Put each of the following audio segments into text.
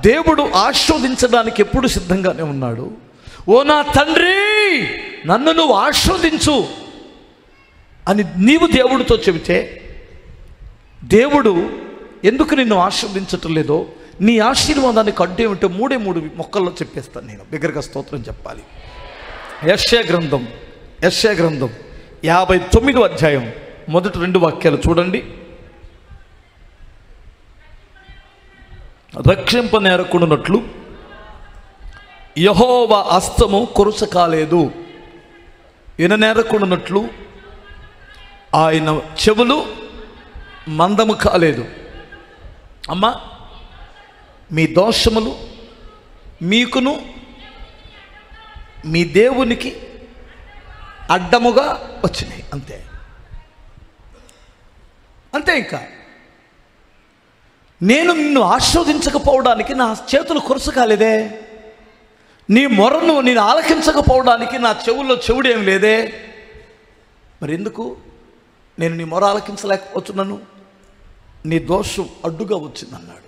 దేవుడు ఆస్వాదించడానికి ఎప్పుడు సిద్ధంగానే ఉన్నాడు ఓ నా తండ్రి నన్ను నువ్వు ఆస్వాదించు అని నీవు దేవుడితో చెబితే దేవుడు ఎందుకు నిన్ను ఆశీర్వదించటం లేదో నీ ఆశీర్వాదానికి అడ్డు ఏమిటో మూడే మూడు మొక్కల్లో చెప్పేస్తాను నేను బిగ్గరగా స్తోత్రం చెప్పాలి యశ్య గ్రంథం యశ్య గ్రంథం యాభై తొమ్మిదో అధ్యాయం మొదటి రెండు వాక్యాలు చూడండి రక్షింప నేరకుండానట్లు యహోవ అస్తము కొరుస కాలేదు విననేరకుండానట్లు ఆయన చెవులు మందము కాలేదు అమ్మా మీ దోషములు మీకును మీ దేవునికి అడ్డముగా వచ్చినాయి అంతే అంతే ఇంకా నేను నిన్ను ఆస్వాదించకపోవడానికి నా చేతులు కొరసు కాలేదే నీ మొరను నేను ఆలకించకపోవడానికి నా చెవుల్లో చెవుడేం లేదే మరి ఎందుకు నేను నీ మొర ఆలకించలేకపోతున్నాను నీ దోషం అడ్డుగా వచ్చిందన్నాడు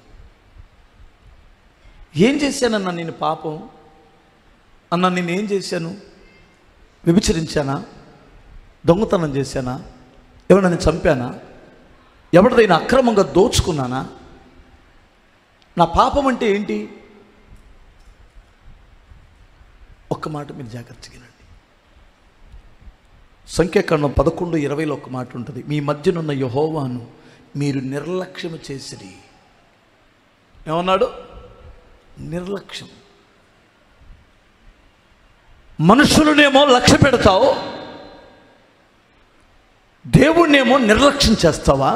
ఏం చేశానన్నా నేను పాపం అన్న నేను ఏం చేశాను వ్యభిచరించానా దొంగతనం చేశానా ఎవరినైనా చంపానా ఎవరిదైనా అక్రమంగా దోచుకున్నానా నా పాపం అంటే ఏంటి ఒక్క మాట మీరు జాగ్రత్తగా వినండి సంఖ్యాకాండం పదకొండు ఇరవైలో ఒక మాట ఉంటుంది మీ మధ్యనున్న యహోవాను మీరు నిర్లక్ష్యం చేసిరి ఏమన్నాడు నిర్లక్ష్యం మనుషులనేమో లక్ష్య పెడతావు దేవుణ్ణేమో నిర్లక్ష్యం చేస్తావా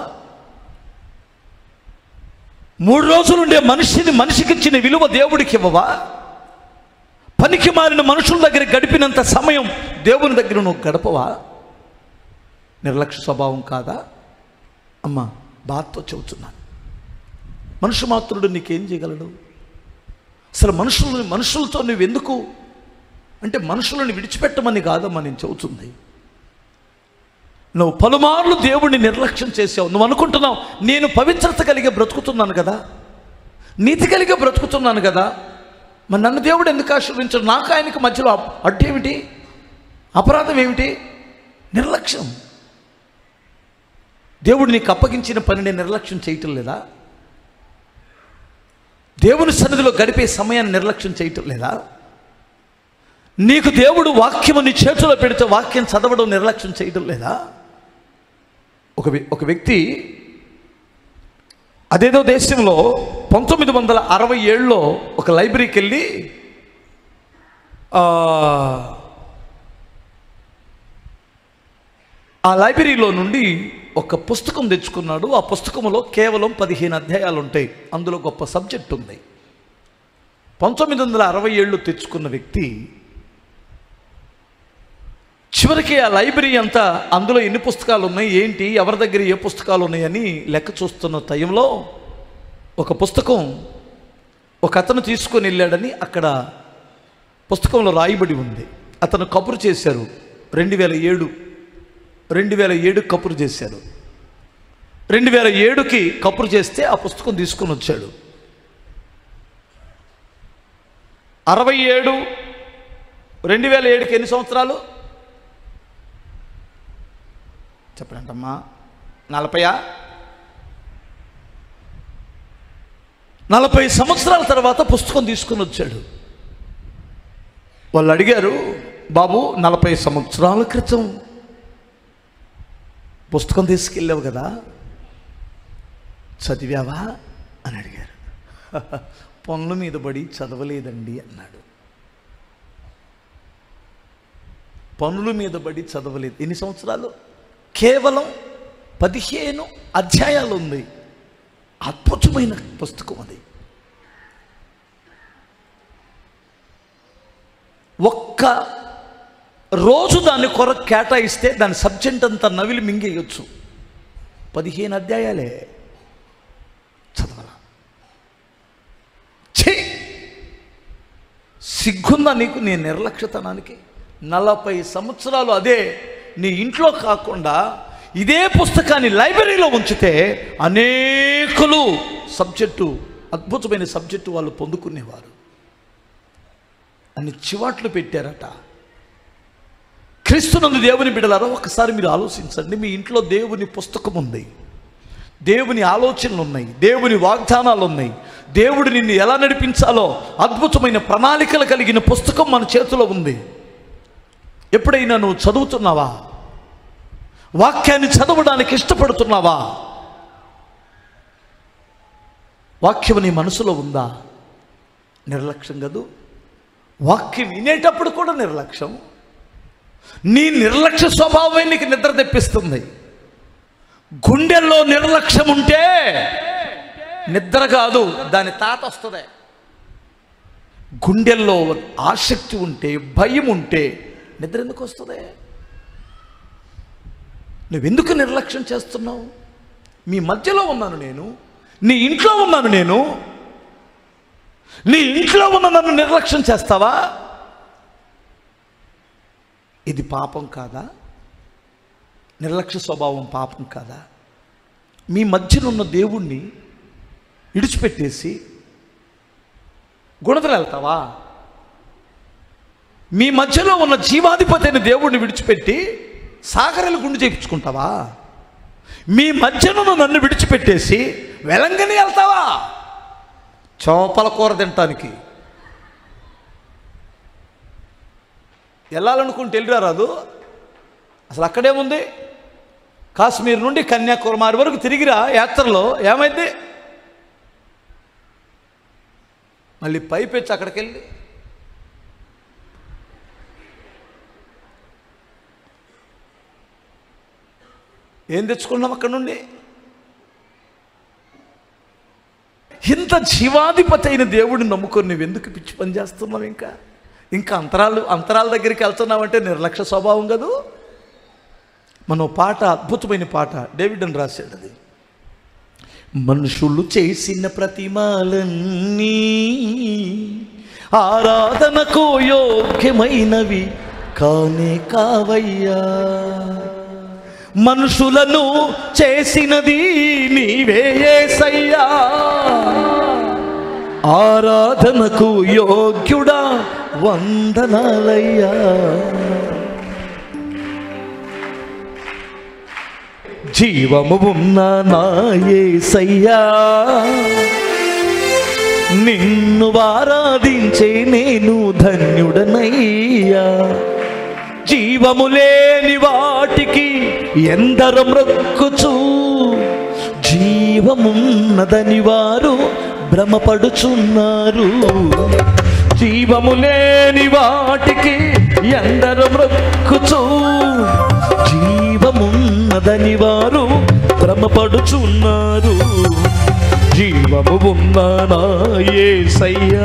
మూడు రోజులుండే మనిషిని మనిషికి ఇచ్చిన విలువ దేవుడికి ఇవ్వవా పనికి మారిన మనుషుల దగ్గర గడిపినంత సమయం దేవుని దగ్గర నువ్వు గడపవా నిర్లక్ష్య స్వభావం కాదా అమ్మా బాధతో చెబుతున్నాను మనుషు మాత్రుడు నీకేం చేయగలడు అసలు మనుషులను మనుషులతో నువ్వు ఎందుకు అంటే మనుషులను విడిచిపెట్టమని కాదమ్మా నేను చెబుతుంది నువ్వు పలుమార్లు దేవుడిని నిర్లక్ష్యం చేసావు నువ్వు అనుకుంటున్నావు నేను పవిత్రత కలిగి బ్రతుకుతున్నాను కదా నీతి కలిగి బ్రతుకుతున్నాను కదా మరి నన్ను దేవుడు ఎందుకు ఆశీర్వించడు నాకు ఆయనకి మధ్యలో అప్- అడ్డు ఏమిటి అపరాధం ఏమిటి నిర్లక్ష్యం దేవుడు నీకు అప్పగించిన పనిని నిర్లక్ష్యం చేయటం లేదా దేవుని సన్నిధిలో గడిపే సమయాన్ని నిర్లక్ష్యం చేయటం లేదా నీకు దేవుడు వాక్యము నీ చేతిలో పెడితే వాక్యం చదవడం నిర్లక్ష్యం చేయడం లేదా ఒక వ్య- ఒక వ్యక్తి అదేదో దేశంలో పంతొమ్మిది వందల అరవై ఏడులో ఒక లైబ్రరీకి వెళ్ళి ఆ, ఆ లైబ్రరీలో నుండి ఒక పుస్తకం తెచ్చుకున్నాడు ఆ పుస్తకంలో కేవలం పదిహేను అధ్యాయాలు ఉంటాయి అందులో గొప్ప సబ్జెక్ట్ ఉంది పంతొమ్మిది వందల అరవై ఏళ్ళు తెచ్చుకున్న వ్యక్తి చివరికి ఆ లైబ్రరీ అంతా అందులో ఎన్ని పుస్తకాలు ఉన్నాయి ఏంటి ఎవరి దగ్గర ఏ పుస్తకాలు ఉన్నాయని లెక్క చూస్తున్న టైంలో ఒక పుస్తకం ఒక అతను తీసుకొని వెళ్ళాడని అక్కడ పుస్తకంలో రాయబడి ఉంది అతను కబురు చేశారు రెండు వేల ఏడు రెండు వేల ఏడు కబురు చేశారు రెండు వేల ఏడుకి కబురు చేస్తే ఆ పుస్తకం తీసుకొని వచ్చాడు అరవై ఏడు రెండు వేల ఏడుకి ఎన్ని సంవత్సరాలు చెప్పండమ్మా నలభయా నలభై సంవత్సరాల తర్వాత పుస్తకం తీసుకుని వచ్చాడు వాళ్ళు అడిగారు బాబు నలభై సంవత్సరాల క్రితం పుస్తకం తీసుకెళ్ళావు కదా చదివావా అని అడిగారు పనుల మీద పడి చదవలేదండి అన్నాడు పనుల మీద పడి చదవలేదు ఎన్ని సంవత్సరాలు కేవలం పదిహేను అధ్యాయాలు ఉంది అద్భుతమైన పుస్తకం అది ఒక్క రోజు దాన్ని కొరకు కేటాయిస్తే దాని సబ్జెక్ట్ అంతా నవిలి మింగేయచ్చు పదిహేను అధ్యాయాలే చదవాల ఛీ సిగ్గుందా నీకు నీ నిర్లక్ష్యతనానికి నలభై సంవత్సరాలు అదే నీ ఇంట్లో కాకుండా ఇదే పుస్తకాన్ని లైబ్రరీలో ఉంచితే అనేకులు సబ్జెక్టు అద్భుతమైన సబ్జెక్టు వాళ్ళు పొందుకునేవారు అన్ని చివాట్లు పెట్టారట క్రీస్తునందు దేవుని బిడలారా ఒకసారి మీరు ఆలోచించండి మీ ఇంట్లో దేవుని పుస్తకం ఉంది దేవుని ఆలోచనలు ఉన్నాయి దేవుని వాగ్దానాలు ఉన్నాయి దేవుడు నిన్ను ఎలా నడిపించాలో అద్భుతమైన ప్రణాళికలు కలిగిన పుస్తకం మన చేతిలో ఉంది ఎప్పుడైనా నువ్వు చదువుతున్నావా వాక్యాన్ని చదవడానికి ఇష్టపడుతున్నావా వాక్యం నీ మనసులో ఉందా నిర్లక్ష్యం కదూ వాక్యం వినేటప్పుడు కూడా నిర్లక్ష్యం నీ నిర్లక్ష్య స్వభావమే నీకు నిద్ర తెప్పిస్తుంది గుండెల్లో నిర్లక్ష్యం ఉంటే నిద్ర కాదు దాని తాత వస్తుంది గుండెల్లో ఆసక్తి ఉంటే భయం ఉంటే నిద్ర ఎందుకు వస్తుంది నువ్వెందుకు నిర్లక్ష్యం చేస్తున్నావు మీ మధ్యలో ఉన్నాను నేను నీ ఇంట్లో ఉన్నాను నేను నీ ఇంట్లో ఉన్న నన్ను నిర్లక్ష్యం చేస్తావా ఇది పాపం కాదా నిర్లక్ష్య స్వభావం పాపం కాదా మీ మధ్యన ఉన్న దేవుణ్ణి విడిచిపెట్టేసి గుణదలు వెళ్తావా మీ మధ్యలో ఉన్న జీవాధిపతి అయిన దేవుణ్ణి విడిచిపెట్టి సాగరలు గుండు చేయించుకుంటావా మీ మధ్యన ఉన్న నన్ను విడిచిపెట్టేసి వెలంగని వెళ్తావా చేపల కూర తినటానికి వెళ్ళాలనుకుంటే వెళ్ళిరా రాదు అసలు అక్కడేముంది కాశ్మీర్ నుండి కన్యాకుమారి వరకు తిరిగిరా యాత్రలో ఏమైంది మళ్ళీ పైపెచ్చి అక్కడికి వెళ్ళి ఏం తెచ్చుకున్నాం అక్కడ నుండి ఇంత జీవాధిపతి అయిన దేవుడిని నమ్ముకొని నువ్వు ఎందుకు పిచ్చి పని చేస్తున్నావు ఇంకా ఇంకా అంతరాలు అంతరాల దగ్గరికి వెళ్తున్నావంటే నిర్లక్ష్య స్వభావం కదూ మన పాట అద్భుతమైన పాట డేవిడ్ అని రాశాడు అది మనుషులు చేసిన ప్రతిమాలన్నీ ఆరాధనకు యోగ్యమైనవి కానే కావయ్యా మనుషులను చేసినది నీవే యేసయ్యా ఆరాధనకు యోగ్యుడా వందనాలయ్యా జీవము ఉన్న నా యేసయ్యా నిన్ను ఆరాధించే నేను ధన్యుడనయ్యా జీవము లేని వాటికి ఎందరు మ్రొక్కుచు జీవమున్నదని వారు భ్రమపడుచున్నారు జీవము లేని వాటికి ఎందరు మ్రొక్కుచు జీవమున్నదని వారు భ్రమపడుచున్నారు జీవము ఉన్న నా యేసయ్యా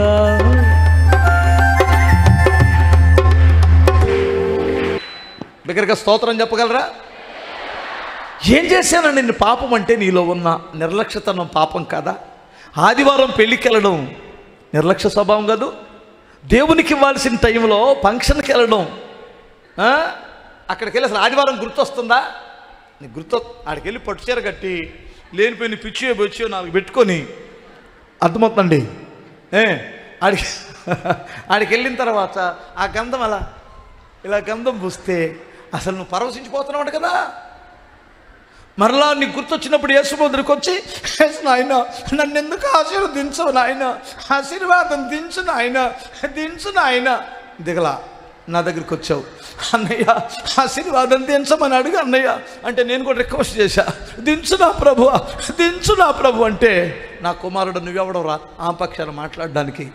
దగ్గరగా స్తోత్రం చెప్పగలరా ఏం చేశాను నిన్ను పాపం అంటే నీలో ఉన్న నిర్లక్ష్యతనం పాపం కాదా ఆదివారం పెళ్ళికి వెళ్ళడం నిర్లక్ష్య స్వభావం కాదు దేవునికి ఇవ్వాల్సిన టైంలో ఫంక్షన్కి వెళ్ళడం ఆ? అక్కడికి వెళ్ళి అసలు ఆదివారం గుర్తొస్తుందా నీకు గుర్తు ఆడికి వెళ్ళి పట్టు చీర కట్టి లేనిపోయిన పిచ్చియో బొచ్చియో నాలుగు పెట్టుకొని అర్థమవుతుందండి ఏ ఆడికి ఆడికి వెళ్ళిన తర్వాత ఆ గంధం అలా ఇలా గంధం పూస్తే అసలు నువ్వు పరవశించిపోతున్నావు కదా మరలా నీకు గుర్తొచ్చినప్పుడు యేసుమందుడికి వచ్చి "యేసు నాయన నన్ను ఎందుకు ఆశీర్వదించవు నాయన ఆశీర్వాదం దించు నాయన దించు నాయన దిగలా నా దగ్గరికి వచ్చావు అన్నయ్య ఆశీర్వాదం దించమని అడుగు అన్నయ్య అంటే నేను కూడా రిక్వెస్ట్ చేశా దించు నా ప్రభు దించు నా ప్రభు అంటే నా కుమారుడు నువ్వెవడం రా ఆ పక్షాన మాట్లాడడానికి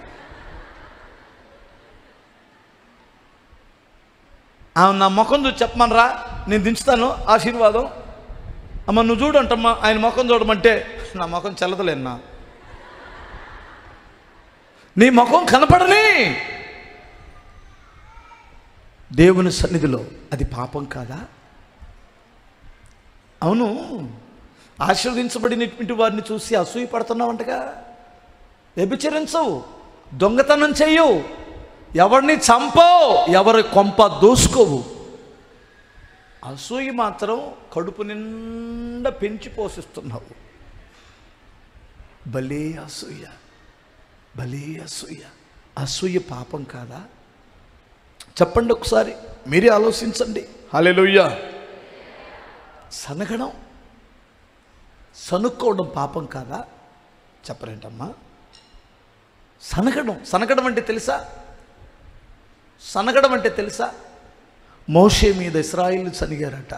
ఆమె నా ముఖం చూసి చెప్పమనరా నేను దించుతాను ఆశీర్వాదం అమ్మ నువ్వు చూడంటమ్మా ఆయన ముఖం చూడమంటే నా ముఖం చల్లదలేనా నీ ముఖం కనపడని దేవుని సన్నిధిలో అది పాపం కాదా అవును ఆశీర్వదించబడినటువంటి వారిని చూసి అసూయ పడుతున్నావంటగా వ్యభిచరించవు దొంగతనం చెయ్యవు ఎవరిని చంపవు ఎవరి కొంప దోసుకోవు అసూయ మాత్రం కడుపు నిండా పెంచి పోషిస్తున్నావు భలే అసూయ భలే అసూయ అసూయ పాపం కాదా చెప్పండి ఒకసారి మీరే ఆలోచించండి హల్లెలూయా సనగడం సనుక్కోవడం పాపం కాదా చెప్పరేంటమ్మా సనగడం సనగడం అంటే తెలుసా సనగడం అంటే తెలుసా మోషే మీద ఇస్రాయిల్ సనిగారట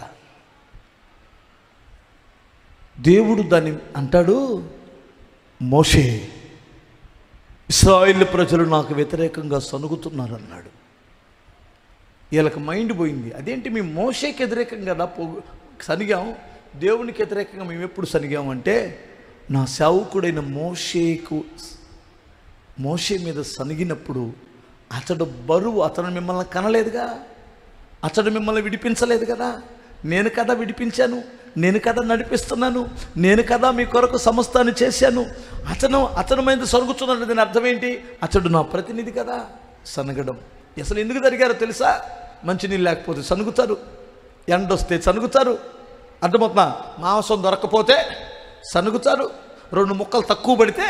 దేవుడు దాన్ని అంటాడు మోషే ఇస్రాయిల్ ప్రజలు నాకు వ్యతిరేకంగా సనుగుతున్నారు అన్నాడు వీళ్ళకి మైండ్ పోయింది అదేంటి మేము మోషేకి వ్యతిరేకంగా కదా పో సనిగాం దేవునికి వ్యతిరేకంగా మేము ఎప్పుడు సనిగాం అంటే నా సేవకుడైన మోషేకు మోషే మీద సనిగినప్పుడు అతడు బరువు అతను మిమ్మల్ని కనలేదుగా అతడు మిమ్మల్ని విడిపించలేదు కదా నేను కదా విడిపించాను నేను కదా నడిపిస్తున్నాను నేను కదా మీ కొరకు సమస్తాన్ని చేశాను అతను అతను మీద సరుగుతున్నాడు దీని అర్థం ఏంటి అతడు నా ప్రతినిధి కదా సనగడం అసలు ఎందుకు జరిగారో తెలుసా మంచినీళ్ళు లేకపోతే సనుగుతారు ఎండొస్తే సనుగుతారు అర్థమవుతుందా మాంసం దొరకపోతే సనుగుతారు రెండు ముక్కలు తక్కువ పడితే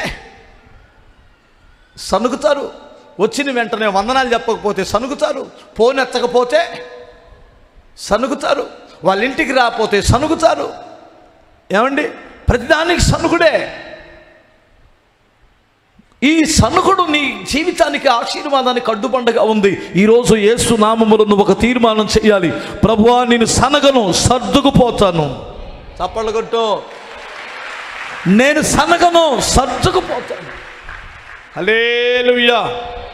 సనుగుతారు వచ్చిన వెంటనే వందనాలు చెప్పకపోతే సనుగుతారు ఫోన్ ఎత్తకపోతే సనుగుతారు వాళ్ళ ఇంటికి రాకపోతే సనుగుతారు ఏమండి ప్రతిదానికి సనుగుడే ఈ సనుగుడు నీ జీవితానికి ఆశీర్వాదానికి అడ్డుబండగా ఉంది ఈరోజు యేసు నామములు నువ్వు ఒక తీర్మానం చేయాలి ప్రభువా నేను సనగను సర్దుకుపోతాను చప్పళ్ళు కొట్టు నేను సనగను సర్దుకుపోతాను హలేలుయా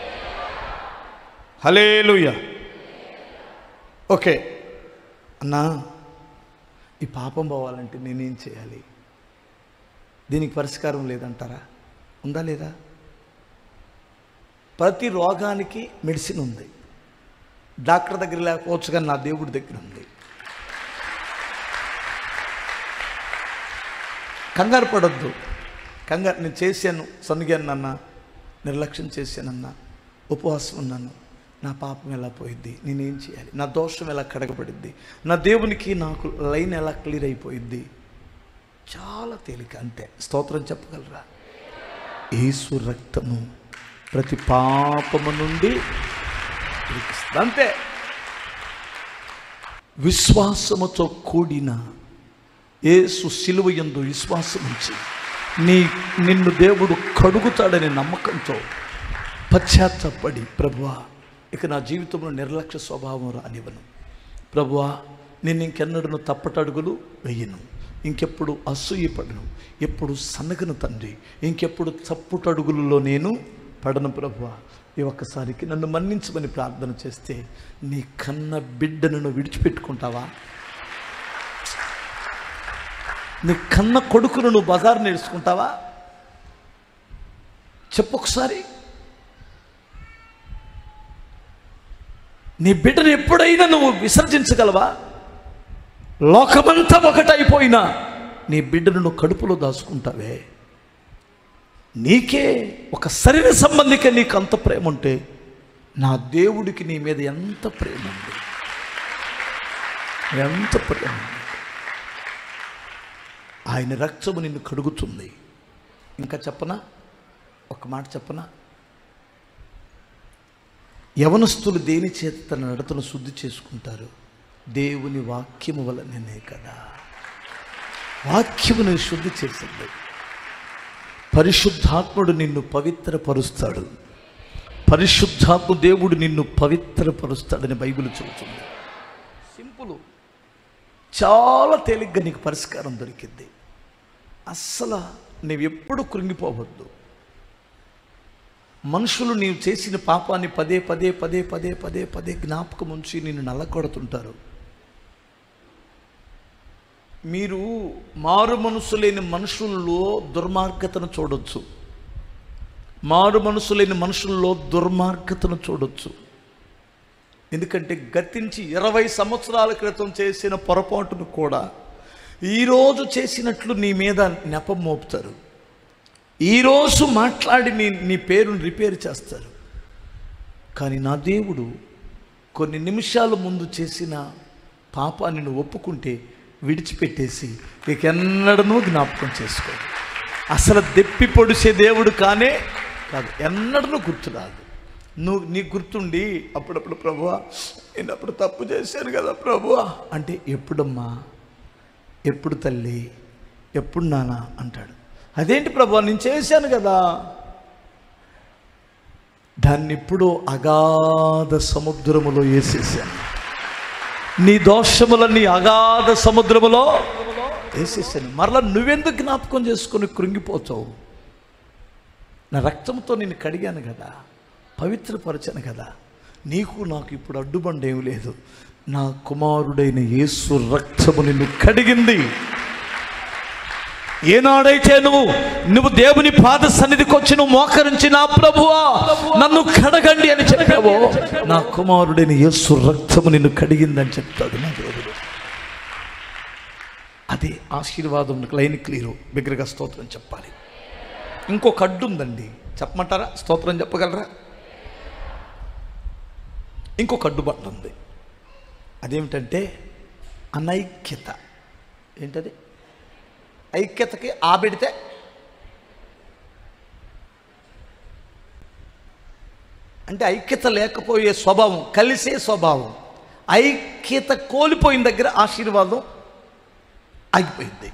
హలేలుయా ఓకే అన్నా ఈ పాపం పోవాలంటే నేనేం చేయాలి దీనికి పరిష్కారం లేదంటారా ఉందా లేదా ప్రతి రోగానికి మెడిసిన్ ఉంది డాక్టర్ దగ్గర లేకపోవచ్చు కానీ నా దేవుడి దగ్గర ఉంది కంగారు పడొద్దు కంగారు నేను చేశాను సొనిగాను నాన్న నిర్లక్ష్యం చేశానన్నా ఉపవాసం ఉన్నాను నా పాపం ఎలా పోయిద్ది నేనేం చేయాలి నా దోషం ఎలా కడగబడిద్ది నా దేవునికి నాకు లైన్ ఎలా క్లియర్ అయిపోయిద్ది చాలా తేలిక అంతే స్తోత్రం చెప్పగలరా యేసు రక్తము ప్రతి పాపము నుండి విడిపిస్తుంది. అంతే విశ్వాసముతో కూడిన యేసు సిలువ యందు విశ్వాసం ఉంచి నీ నిన్ను దేవుడు కడుగుతాడనే నమ్మకంతో పశ్చాత్తపడి ప్రభువా ఇక నా జీవితంలో నిర్లక్ష్య స్వభావం రానివ్వను ప్రభువా నేను ఇంకెన్నడను తప్పటడుగులు వెయ్యను ఇంకెప్పుడు అసూయపడను ఎప్పుడు సన్నగను తండ్రి ఇంకెప్పుడు తప్పుటడుగులలో నేను పడను ప్రభువా ఈ ఒక్కసారికి నన్ను మన్నించమని ప్రార్థన చేస్తే నీ కన్న బిడ్డను నువ్వు విడిచిపెట్టుకుంటావా నీ కన్న కొడుకును నువ్వు బజారు నేర్చుకుంటావా చెప్పు ఒకసారి నీ బిడ్డను ఎప్పుడైనా నువ్వు విసర్జించగలవా లోకమంతా ఒకటైపోయినా నీ బిడ్డను నువ్వు కడుపులో దాచుకుంటావే నీకే ఒక శరీర సంబంధికే నీకు అంత ప్రేమ ఉంటే నా దేవుడికి నీ మీద ఎంత ప్రేమ ఉంది ఎంత ప్రేమ ఉంది ఆయన రక్తము నిన్ను కడుగుతుంది ఇంకా చెప్పనా ఒక మాట చెప్పనా యవనస్తులు దేని చేత తన నడతను శుద్ధి చేసుకుంటారు దేవుని వాక్యము వలననే కదా వాక్యమును శుద్ధి చేసింది పరిశుద్ధాత్ముడు నిన్ను పవిత్రపరుస్తాడు పరిశుద్ధాత్మ దేవుడు నిన్ను పవిత్రపరుస్తాడని బైబిల్ చెబుతుంది సింపుల్ చాలా తేలిగ్గా నీకు పరిష్కారం దొరికింది అస్సలు నీవు ఎప్పుడు కృంగిపోవద్దు మనుషులు నీవు చేసిన పాపాన్ని పదే పదే పదే పదే పదే పదే జ్ఞాపకం ఉంచి నిన్ను నల్లకొడుతుంటారు మీరు మారు మనసు లేని మనుషుల్లో దుర్మార్గతను చూడొచ్చు మారు మనసు లేని మనుషుల్లో దుర్మార్గతను చూడొచ్చు ఎందుకంటే గతించి ఇరవై సంవత్సరాల క్రితం చేసిన పొరపాటును కూడా ఈరోజు చేసినట్లు నీ మీద నెపం మోపుతారు ఈరోజు మాట్లాడి నీ నీ పేరును రిపేర్ చేస్తారు కానీ నా దేవుడు కొన్ని నిమిషాల ముందు చేసిన పాపాన్ని నువ్వు ఒప్పుకుంటే విడిచిపెట్టేసి ఇక ఎన్నడనూ జ్ఞాపకం చేసుకో అసలు దెప్పి పొడిచే దేవుడు కానే కాదు ఎన్నడూ గుర్తురాదు నువ్వు నీకు గుర్తుండి అప్పుడప్పుడు ప్రభువా నేను అప్పుడు తప్పు చేశాను కదా ప్రభువా అంటే ఎప్పుడమ్మా ఎప్పుడు తల్లి ఎప్పుడు నాన్న అంటాడు అదేంటి ప్రభు నేను చేశాను కదా దాన్ని ఇప్పుడు అగాధ సముద్రములో వేసేసాను నీ దోషములన్నీ అగాధ సముద్రములో వేసేసాను మరలా నువ్వెందుకు జ్ఞాపకం చేసుకొని కృంగిపోతావు నా రక్తంతో నేను కడిగాను కదా పవిత్రపరచాను కదా నీకు నాకు ఇప్పుడు అడ్డుబండ ఏమి లేదు నా కుమారుడైన యేసు రక్తము నిన్ను కడిగింది ఏనాడైతే నువ్వు నువ్వు దేవుని పాద సన్నిధికి వచ్చి నువ్వు మోకరించి నా ప్రభువా నన్ను కడగండి అని చెప్పావో నా కుమారుడైన యేసు రక్తము నిన్ను కడిగిందని చెప్తాడు నా దేవుడు అదే ఆశీర్వాదం లైన్ క్లియరు బిగ్గరగా స్తోత్రం చెప్పాలి ఇంకొక అడ్డు ఉందండి చెప్పమంటారా స్తోత్రం చెప్పగలరా ఇంకొక అడ్డుబట్ట ఉంది అదేమిటంటే అనైక్యత ఏంటది ఐక్యతకి ఆ పెడితే అంటే ఐక్యత లేకపోయే స్వభావం కలిసే స్వభావం ఐక్యత కోల్పోయిన దగ్గర ఆశీర్వాదం ఆగిపోయింది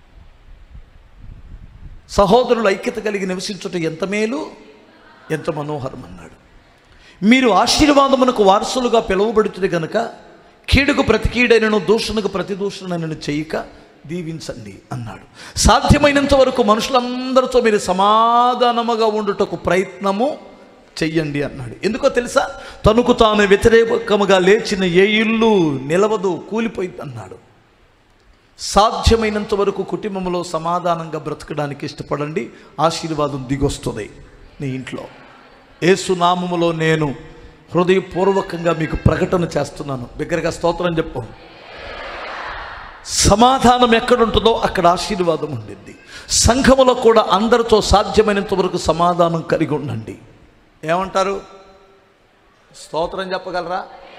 సహోదరులు ఐక్యత కలిగి నివసించుట ఎంత మేలు ఎంత మనోహరం అన్నాడు మీరు ఆశీర్వాదమునకు వారసులుగా పిలువబడుతుంది గనుక కీడుకు ప్రతి కీడైనను దూషణకు ప్రతి దూషణను చేయక దీవించండి అన్నాడు సాధ్యమైనంత వరకు మనుషులందరితో మీరు సమాధానముగా ఉండుటకు ప్రయత్నము చెయ్యండి అన్నాడు ఎందుకో తెలుసా తనకు తాను వ్యతిరేకముగా లేచిన ఏ ఇల్లు నిలవదు కూలిపోయింది అన్నాడు సాధ్యమైనంత వరకు కుటుంబంలో సమాధానంగా బ్రతకడానికి ఇష్టపడండి ఆశీర్వాదం దిగొస్తుంది నీ ఇంట్లో ఏసునామములో నేను హృదయపూర్వకంగా మీకు ప్రకటన చేస్తున్నాను బిగ్గరగా స్తోత్రం చెప్పు సమాధానం ఎక్కడుంటుందో అక్కడ ఆశీర్వాదం ఉండింది సంఘములో కూడా అందరితో సాధ్యమైనంత వరకు సమాధానం కలిగి ఉండండి ఏమంటారు స్తోత్రం చెప్పగలరా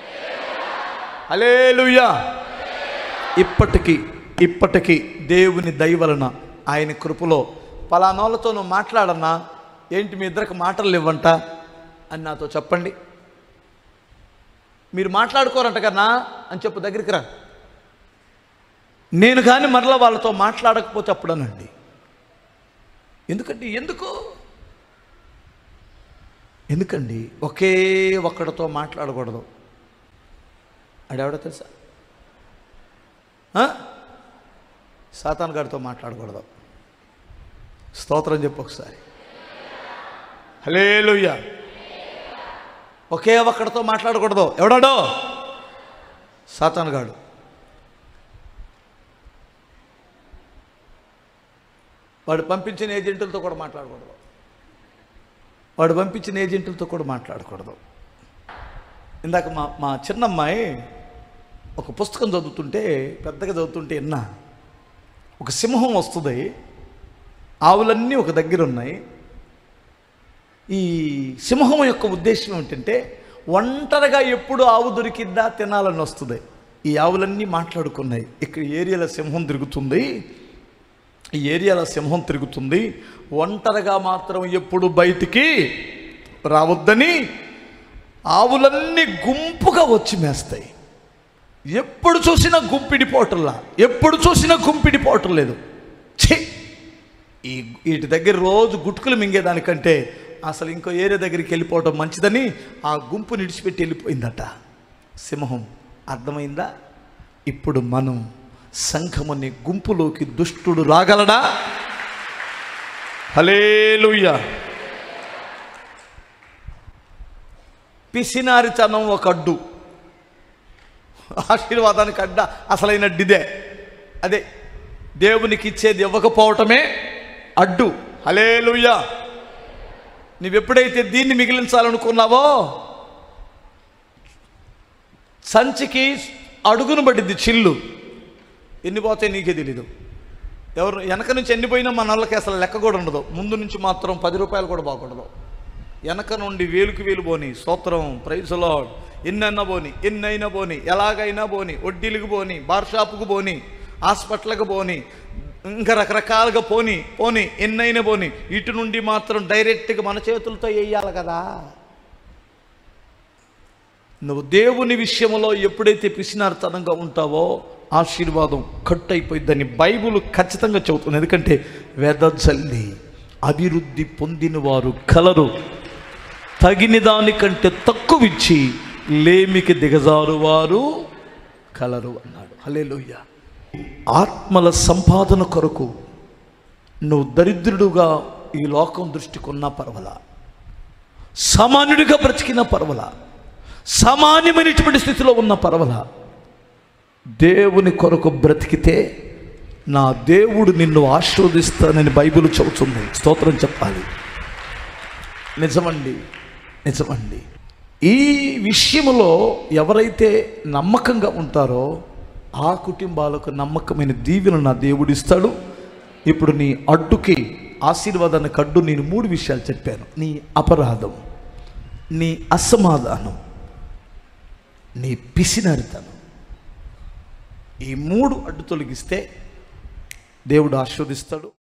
అలేలుయా ఇప్పటికీ ఇప్పటికీ దేవుని దయ వలన ఆయన కృపలో పలానోళ్ళతో నువ్వు మాట్లాడన్నా ఏంటి మీ ఇద్దరికి మాటలు ఇవ్వంట అని నాతో చెప్పండి మీరు మాట్లాడుకోరంట కన్నా అని చెప్పు దగ్గరికి రా నేను కానీ మరలా వాళ్ళతో మాట్లాడకపోతే అప్పుడనండి ఎందుకండి ఎందుకు ఎందుకండి ఒకే ఒక్కడితో మాట్లాడకూడదు ఆడెవడో తెలుసా ఆ? సాతాన్ గారితో మాట్లాడకూడదు స్తోత్రం చెప్పు ఒకసారి హలేలుయ్య ఒకే ఒక్కడితో మాట్లాడకూడదు ఎవడాడో సాతాన్ గాడు వాడు పంపించిన ఏజెంటులతో కూడా మాట్లాడకూడదు వాడు పంపించిన ఏజెంటులతో కూడా మాట్లాడకూడదు ఇందాక మా మా చిన్నమ్మాయి ఒక పుస్తకం చదువుతుంటే పెద్దగా చదువుతుంటే విన్నా ఒక సింహం వస్తుంది ఆవులన్నీ ఒక దగ్గర ఉన్నాయి ఈ సింహం యొక్క ఉద్దేశం ఏంటంటే ఒంటరిగా ఎప్పుడు ఆవు దొరికిద్దా తినాలని వస్తుంది ఈ ఆవులన్నీ మాట్లాడుకున్నాయి ఇక్కడ ఏరియాలో సింహం తిరుగుతుంది ఈ ఏరియాలో సింహం తిరుగుతుంది ఒంటరిగా మాత్రం ఎప్పుడు బయటికి రావద్దని ఆవులన్నీ గుంపుగా వచ్చి మేస్తాయి ఎప్పుడు చూసినా గుంపిడిపోవటంలా ఎప్పుడు చూసినా గుంపిడిపోవటం లేదు ఛీ ఈ వీటి దగ్గర రోజు గుట్టుకులు మింగేదానికంటే అసలు ఇంకో ఏరియా దగ్గరికి వెళ్ళిపోవటం మంచిదని ఆ గుంపు నిడిచిపెట్టి వెళ్ళిపోయిందట సింహం అర్థమైందా ఇప్పుడు మనం సంఘమని గుంపులోకి దుష్టుడు రాగలడా హలేలుయ్యా పిసినారితనం ఒక అడ్డు ఆశీర్వాదానికి అడ్డ అసలైన డిదే అదే దేవునికి ఇచ్చేది ఇవ్వకపోవటమే అడ్డు హలేలుయ్యా నువ్వెప్పుడైతే దీన్ని మిగిలించాలనుకున్నావో సంచికి అడుగును పడింది చిల్లు ఎన్ని పోతాయి నీకే తెలీదు ఎవరు వెనక నుంచి ఎన్ని పోయినా మన వాళ్ళకి అసలు లెక్క కూడా ఉండదు ముందు నుంచి మాత్రం పది రూపాయలు కూడా బాగుండదు వెనక నుండి వేలుకి వేలు పోని స్తోత్రం ప్రైజులో ఎన్నైనా పోని ఎన్నైనా పోని ఎలాగైనా పోని వడ్డీలకు పోని బార్ షాపుకు పోని హాస్పిటల్కి పోని ఇంకా రకరకాలుగా పోని పోని ఎన్నైనా పోని ఇటు నుండి మాత్రం డైరెక్ట్గా మన చేతులతో వేయాలి కదా నువ్వు దేవుని విషయంలో ఎప్పుడైతే పిసినార్తనంగా ఉంటావో ఆశీర్వాదం కట్ అయిపోయిందని బైబుల్ ఖచ్చితంగా చెబుతుంది ఎందుకంటే వెదజల్లి అభివృద్ధి పొందిన వారు కలరు తగిన దానికంటే తక్కువ ఇచ్చి లేమికి దిగజారు వారు కలరు అన్నాడు హలేలుయ్య ఆత్మల సంపాదన కొరకు నువ్వు దరిద్రుడుగా ఈ లోకం దృష్టికున్న పర్వలా సామాన్యుడిగా బ్రతికిన పర్వలా సామాన్యమైనటువంటి స్థితిలో ఉన్న పర్వల దేవుని కొరకు బ్రతికితే నా దేవుడు నిన్ను ఆశీర్వదిస్తానని బైబిల్ చెబుతుంది స్తోత్రం చెప్పాలి నిజమండి నిజమండి ఈ విషయంలో ఎవరైతే నమ్మకంగా ఉంటారో ఆ కుటుంబాలకు నమ్మకమైన దీవెన నా దేవుడు ఇస్తాడు ఇప్పుడు నీ అడ్డుకి ఆశీర్వాదానికి అడ్డు నేను మూడు విషయాలు చెప్పాను నీ అపరాధం నీ అసమాధానం నీ పిసినరితనం ఈ మూడు అడ్డు తొలగిస్తే దేవుడు ఆశీర్వదిస్తాడు